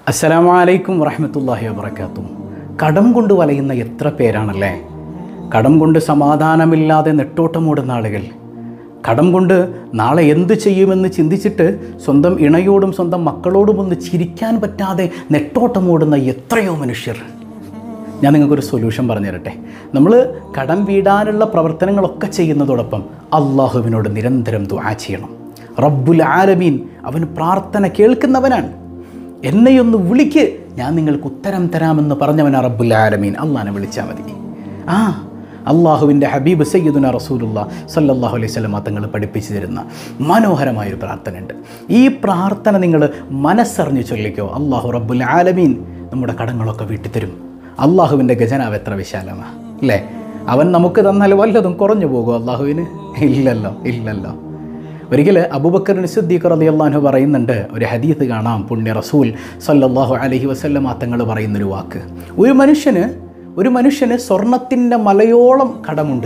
അസ്സലാമലൈക്കും വറഹമത്തല്ലാഹി വബർക്കാത്തു കടം കൊണ്ട് വലയുന്ന എത്ര പേരാണല്ലേ കടം കൊണ്ട് സമാധാനമില്ലാതെ നെട്ടോട്ടമോടുന്ന ആളുകൾ കടം കൊണ്ട് നാളെ എന്ത് ചെയ്യുമെന്ന് ചിന്തിച്ചിട്ട് സ്വന്തം ഇണയോടും സ്വന്തം മക്കളോടും ഒന്ന് ചിരിക്കാൻ പറ്റാതെ നെട്ടോട്ടമോടുന്ന എത്രയോ മനുഷ്യർ ഞാൻ നിങ്ങൾക്കൊരു സൊല്യൂഷൻ പറഞ്ഞു തരട്ടെ നമ്മൾ കടം വീടാനുള്ള പ്രവർത്തനങ്ങളൊക്കെ ചെയ്യുന്നതോടൊപ്പം അള്ളാഹുവിനോട് നിരന്തരം ദുആ ചെയ്യണം റബ്ബുൽ ആലമീൻ അവൻ പ്രാർത്ഥന കേൾക്കുന്നവനാണ് എന്നെയൊന്ന് വിളിക്ക് ഞാൻ നിങ്ങൾക്ക് ഉത്തരം തരാമെന്ന് പറഞ്ഞവനാ റബ്ബുൽ ആലമീൻ അള്ളാനെ വിളിച്ചാൽ മതി ആ അള്ളാഹുവിൻ്റെ ഹബീബ് സയ്യിദുന റസൂലുള്ള സല്ലല്ലാഹു അലൈഹി സ്വലമ തങ്ങൾ പഠിപ്പിച്ചു തരുന്ന മനോഹരമായൊരു പ്രാർത്ഥനയുണ്ട് ഈ പ്രാർത്ഥന നിങ്ങൾ മനസ്സറിഞ്ഞ് ചൊല്ലിക്കോ അള്ളാഹു റബ്ബുൽ ആലമീൻ നമ്മുടെ കടങ്ങളൊക്കെ വീട്ടിത്തരും അള്ളാഹുവിൻ്റെ ഖജനാവ് എത്ര വിശാലമാണ് അല്ലേ അവൻ നമുക്ക് തന്നാൽ വല്ലതും കുറഞ്ഞു പോകുമോ അള്ളാഹുവിന് ഇല്ലല്ലോ ഇല്ലല്ലോ ഒരിക്കൽ അബൂബക്കർ സിദ്ദീഖ് റലി അള്ളാഹു പറയുന്നുണ്ട് ഒരു ഹദീത്ത് കാണാം പുണ്യ റസൂൽ സല്ലല്ലാഹു അലൈഹി വസല്ലമ തങ്ങൾ പറയുന്നൊരു വാക്ക് ഒരു മനുഷ്യന് ഒരു മനുഷ്യന് സ്വർണത്തിൻ്റെ മലയോളം കടമുണ്ട്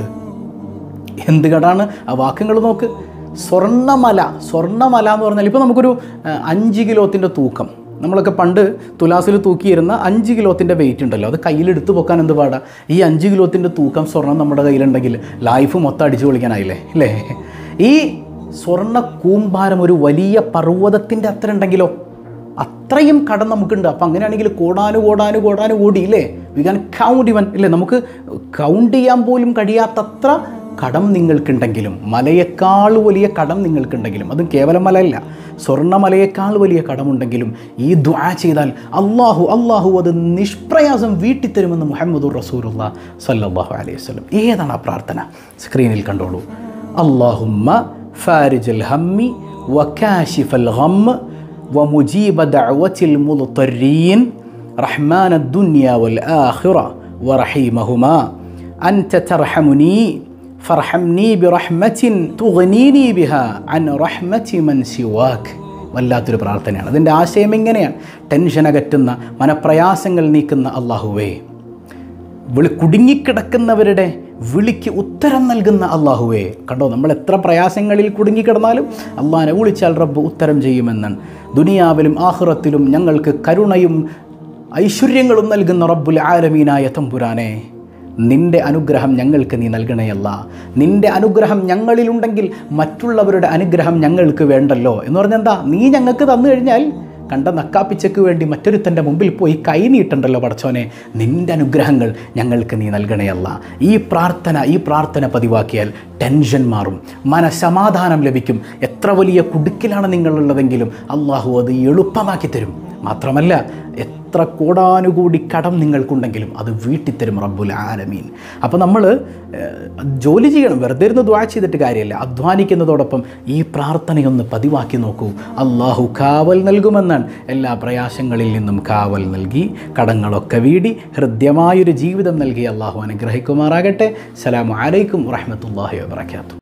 എന്ത് കടാണ് ആ വാക്കുകൾ നോക്ക് സ്വർണ്ണമല സ്വർണ്ണമല എന്ന് പറഞ്ഞാൽ ഇപ്പോൾ നമുക്കൊരു ആ, അഞ്ച് കിലോത്തിൻ്റെ തൂക്കം നമ്മളൊക്കെ പണ്ട് തുലാസിൽ തൂക്കിയിരുന്ന അഞ്ച് കിലോത്തിൻ്റെ വെയിറ്റ് ഉണ്ടല്ലോ അത് കയ്യിലെടുത്ത് പൊക്കാൻ എന്ത് പാടാ ഈ അഞ്ച് കിലോത്തിൻ്റെ തൂക്കം സ്വർണം നമ്മുടെ കയ്യിലുണ്ടെങ്കിൽ ലൈഫ് മൊത്തം അടിച്ചു പൊളിക്കാനായില്ലേ അല്ലേ ഈ സ്വർണ്ണ കൂമ്പാരം ഒരു വലിയ പർവ്വതത്തിൻ്റെ അത്ര ഉണ്ടെങ്കിലോ അത്രയും കടം നമുക്കുണ്ട് അപ്പം അങ്ങനെയാണെങ്കിൽ കോടാനു കോടാനു കോടാനു കോടി ഇല്ലേ വി ക്യാൻ കൗണ്ട് ഇവൻ ഇല്ലേ നമുക്ക് കൗണ്ട് ചെയ്യാൻ പോലും കഴിയാത്തത്ര കടം നിങ്ങൾക്കുണ്ടെങ്കിലും മലയേക്കാൾ വലിയ കടം നിങ്ങൾക്കുണ്ടെങ്കിലും അതും കേവലം മലയല്ല സ്വർണ്ണമലയേക്കാൾ വലിയ കടമുണ്ടെങ്കിലും ഈ ദുആ ചെയ്താൽ അള്ളാഹു അള്ളാഹു അത് നിഷ്പ്രയാസം വീട്ടിത്തരുമെന്ന് മുഹമ്മദുർ റസൂലുള്ള സല്ലല്ലാഹു അലൈഹി വസല്ലം ഏതാണ് ആ പ്രാർത്ഥന സ്ക്രീനിൽ കണ്ടോളൂ അള്ളാഹുമ്മ ഫാരിജൽ ഹമ്മി വകാശിഫൽ ഗം ومجيب دعوة المضطرين رحمن الدنيا والآخرة ورحيمهما أنت ترحمني فارحمني برحمة تغنيني بها عن رحمة من سواك വല്ലാത്തൊരു പ്രാർത്ഥനയാണ് അതിൻ്റെ ആശയം എങ്ങനെയാണ് ടെൻഷൻ അകറ്റുന്ന മനപ്രയാസങ്ങൾ നീക്കുന്ന അള്ളാഹുവേ വിളി കുടുങ്ങിക്കിടക്കുന്നവരുടെ വിളിക്ക് ഉത്തരം നൽകുന്ന അള്ളാഹുവേ കണ്ടോ നമ്മൾ എത്ര പ്രയാസങ്ങളിൽ കുടുങ്ങിക്കിടന്നാലും അള്ളാഹിനെ വിളിച്ചാൽ റബ്ബ് ഉത്തരം ചെയ്യുമെന്നാണ് ദുനിയാവിലും ആഹ്റത്തിലും ഞങ്ങൾക്ക് കരുണയും ഐശ്വര്യങ്ങളും നൽകുന്ന റബ്ബുൽ ആലമീനായ തമ്പുരാനെ നിന്റെ അനുഗ്രഹം ഞങ്ങൾക്ക് നീ നൽകണയല്ല നിന്റെ അനുഗ്രഹം ഞങ്ങളിലുണ്ടെങ്കിൽ മറ്റുള്ളവരുടെ അനുഗ്രഹം ഞങ്ങൾക്ക് വേണ്ടല്ലോ എന്ന് പറഞ്ഞാൽ എന്താ നീ ഞങ്ങൾക്ക് തന്നു കഴിഞ്ഞാൽ കണ്ട നക്കാപ്പിച്ചയ്ക്ക് വേണ്ടി മറ്റൊരുത്തൻ്റെ മുമ്പിൽ പോയി കൈ നീട്ടണ്ടല്ലോ പടച്ചോനെ നിന്റെ അനുഗ്രഹങ്ങൾ ഞങ്ങൾക്ക് നീ നൽകണയല്ല ഈ പ്രാർത്ഥന ഈ പ്രാർത്ഥന പതിവാക്കിയാൽ ടെൻഷൻ മാറും മനസമാധാനം ലഭിക്കും എത്ര വലിയ കുടുക്കിലാണ് നിങ്ങളുള്ളതെങ്കിലും അള്ളാഹു അത് എളുപ്പമാക്കി തരും മാത്രമല്ല എത്ര കോടാനുകൂടി കടം നിങ്ങൾക്കുണ്ടെങ്കിലും അത് വീട്ടിത്തരും റബ്ബുൽ ആലമീൻ അപ്പോൾ നമ്മൾ ജോലി ചെയ്യണം വെറുതെ ഇരുന്ന് ദ്വാ ചെയ്തിട്ട് കാര്യമില്ല അധ്വാനിക്കുന്നതോടൊപ്പം ഈ പ്രാർത്ഥനയൊന്ന് പതിവാക്കി നോക്കൂ അള്ളാഹു കാവൽ നൽകുമെന്നാണ് എല്ലാ പ്രയാസങ്ങളിൽ നിന്നും കാവൽ നൽകി കടങ്ങളൊക്കെ വീടി ഹൃദ്യമായൊരു ജീവിതം നൽകി അള്ളാഹു അനുഗ്രഹിക്കുമാറാകട്ടെ സലാമു അലൈക്കും വറഹമത്തല്ലാഹി വാബർക്കാത്തു